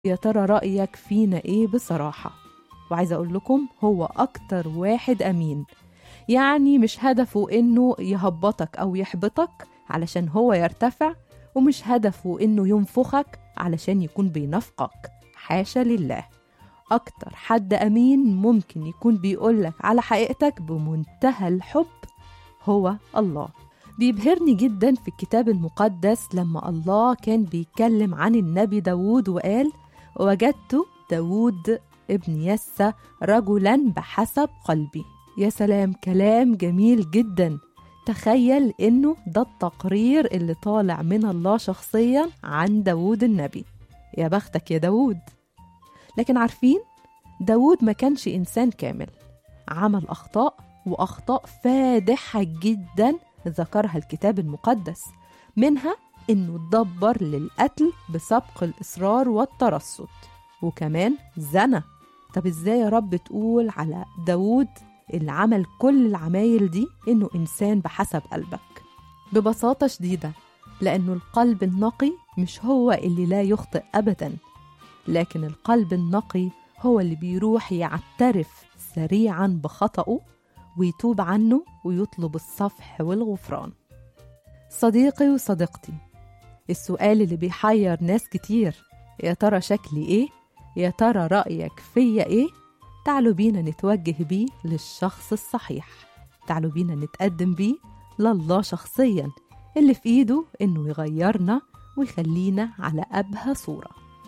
يا ترى رأيك فينا إيه بصراحة وعايزة أقول لكم هو أكتر واحد أمين يعني مش هدفه إنه يهبطك أو يحبطك علشان هو يرتفع ومش هدفه إنه ينفخك علشان يكون بينفقك حاشا لله أكتر حد أمين ممكن يكون بيقولك على حقيقتك بمنتهى الحب هو الله بيبهرني جدا في الكتاب المقدس لما الله كان بيتكلم عن النبي داود وقال وجدت داود ابن يسى رجلا بحسب قلبي يا سلام كلام جميل جدا تخيل انه ده التقرير اللي طالع من الله شخصيا عن داود النبي يا بختك يا داود لكن عارفين داود ما كانش إنسان كامل عمل أخطاء وأخطاء فادحة جدا ذكرها الكتاب المقدس منها إنه اتدبر للقتل بسبق الإصرار والترصد وكمان زنى طب إزاي يا رب تقول على داود اللي عمل كل العمايل دي إنه إنسان بحسب قلبك ببساطة شديدة لأنه القلب النقي مش هو اللي لا يخطئ أبدا لكن القلب النقي هو اللي بيروح يعترف سريعا بخطأه ويتوب عنه ويطلب الصفح والغفران صديقي وصديقتي السؤال اللي بيحير ناس كتير يا ترى شكلي ايه يا ترى رأيك فيا ايه تعالوا بينا نتوجه بيه للشخص الصحيح تعالوا بينا نتقدم بيه لله شخصيا اللي في ايده انه يغيرنا ويخلينا على أبهى صورة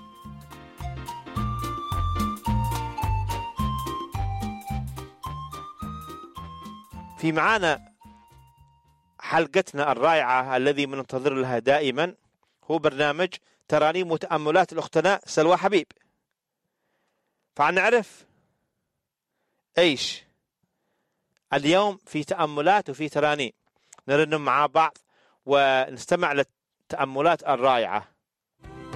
في معانا حلقتنا الرائعة الذي منتظر لها دائما هو برنامج ترانيم وتأملات الأختنا سلوى حبيب فنعرف ايش اليوم في تأملات وفي ترانيم نرنم مع بعض ونستمع للتأملات الرائعة